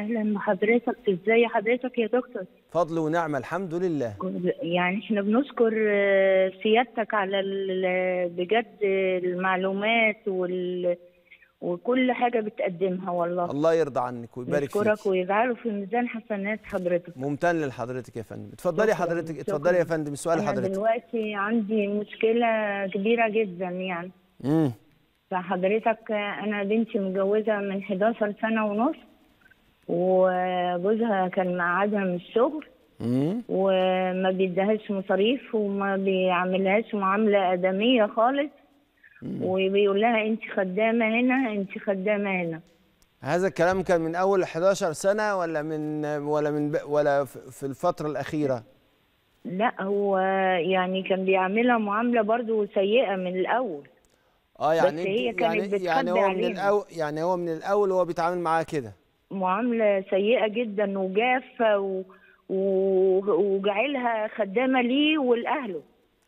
اهلا بحضرتك ازاي حضرتك يا دكتور فضل ونعمه الحمد لله يعني احنا بنشكر آه، سيادتك على ال- بجد المعلومات وال وكل حاجه بتقدمها والله الله يرضى عنك ويبارك نشكرك فيك ويجعله في ميزان حسنات حضرتك ممتن لحضرتك يا فندم اتفضلي شكراً، حضرتك شكراً. اتفضلي يا فندم سؤال انا حضرتك دلوقتي عندي مشكله كبيره جدا يعني امم فحضرتك انا بنتي متجوزه من 11 سنه ونص وجوزها كان مقعدها من الشغل امم وما بيديهاش مصاريف وما بيعملهاش معامله ادميه خالص وبيقول لها انت خدامه هنا انت خدامه هنا هذا الكلام كان من اول 11 سنه ولا من ولا من ب... ولا في في الفتره الاخيره لا هو يعني كان بيعملها معامله برضو سيئه من الاول اه يعني بس هي انت- كانت يعني بتخبي يعني هو من علينا. الاول يعني هو من الاول هو بيتعامل معاها كده معامله سيئه جدا وجافه و... و... وجعلها خدامه ليه ولاهله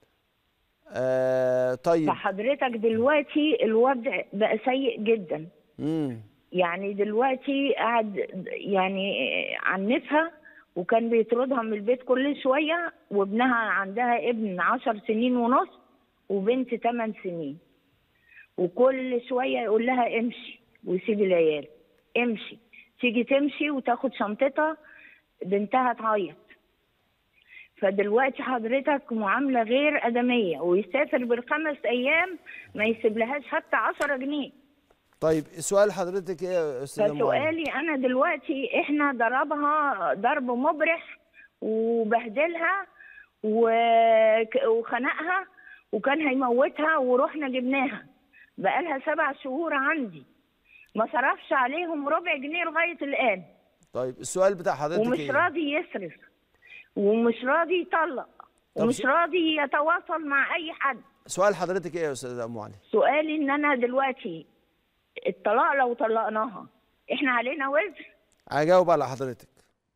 آه طيب فحضرتك دلوقتي الوضع بقى سيء جدا امم يعني دلوقتي قعد يعني عنفها وكان بيطردها من البيت كل شوية وابنها عندها ابن عشر سنين ونص وبنت ثمان سنين وكل شوية يقول لها امشي ويسيب العيال امشي تيجي تمشي وتاخد شنطتها بنتها تعيط فدلوقتي حضرتك معاملة غير آدمية ويسافر بالخمس أيام ما يسيبلهاش حتى عشرة جنيه طيب سؤال حضرتك ايه يا استاذه معاذ فسؤالي انا دلوقتي احنا ضربها ضرب مبرح وبهدلها وك- وخنقها وكان هيموتها ورحنا جبناها بقالها سبع شهور عندي ما صرفش عليهم ربع جنيه لغايه الان طيب السؤال بتاع حضرتك ومش ايه راضي يصرف ومش راضي يطلق طب ومش س- راضي يتواصل مع اي حد سؤال حضرتك ايه يا استاذه ام علي سؤالي ان انا دلوقتي الطلاق لو طلقناها احنا علينا وزر هجاوب على حضرتك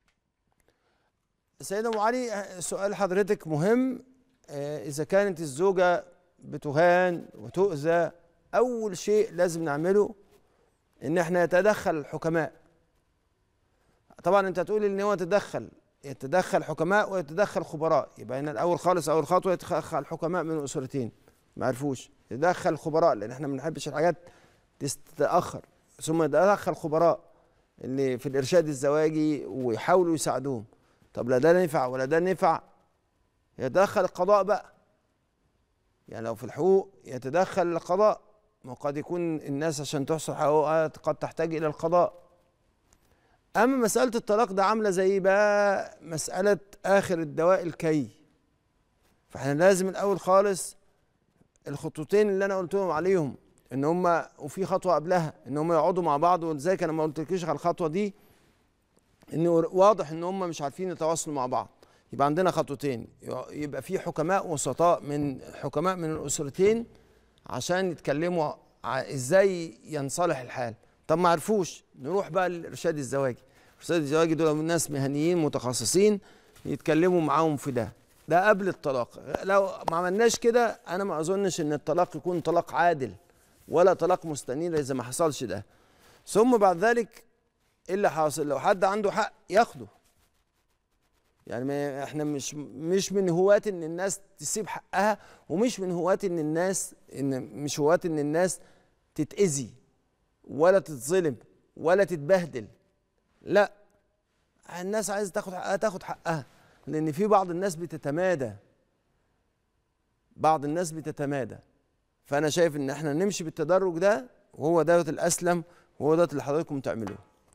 سيدة ام علي آه، سؤال حضرتك مهم آه، اذا كانت الزوجه بتهان وتؤذى اول شيء لازم نعمله ان احنا يتدخل الحكماء طبعا انت هتقول ان هو يتدخل يتدخل حكماء ويتدخل خبراء يبقى هنا الاول خالص اول خطوه يتدخل حكماء من الاسرتين ما عرفوش يتدخل خبراء لان احنا ما بنحبش الحاجات تتاخر ثم يتدخل خبراء اللي في الارشاد الزواجي ويحاولوا يساعدوهم طب لا ده نفع ولا ده نفع يتدخل القضاء بقى يعني لو في الحقوق يتدخل القضاء ما قد يكون الناس عشان تحصل حقوقها قد تحتاج الى القضاء اما مساله الطلاق ده عامله زي بقى مساله اخر الدواء الكي فاحنا لازم الاول خالص الخطوتين اللي انا قلتهم عليهم ان هم وفي خطوه قبلها ان هم يقعدوا مع بعض ولذلك انا ما قلتلكيش على الخطوه دي انه واضح ان هم مش عارفين يتواصلوا مع بعض يبقى عندنا خطوتين يبقى في حكماء وسطاء من حكماء من الاسرتين عشان يتكلموا ع- ازاي ينصلح الحال طب ما عرفوش نروح بقى للارشاد الزواجي الارشاد الزواجي دول ناس مهنيين متخصصين يتكلموا معاهم في ده ده قبل الطلاق لو ما عملناش كده انا ما اظنش ان الطلاق يكون طلاق عادل ولا طلاق مستنير اذا ما حصلش ده ثم بعد ذلك ايه اللي حاصل لو حد عنده حق ياخده يعني ما احنا مش مش من هواة ان الناس تسيب حقها ومش من هواة ان الناس ان مش هواة ان الناس تتأذي ولا تتظلم ولا تتبهدل لا الناس عايزه تاخد حقها تاخد حقها لان في بعض الناس بتتمادى بعض الناس بتتمادى فانا شايف ان احنا نمشي بالتدرج ده وهو دوت الاسلم وهو دوت اللي حضراتكم تعملوه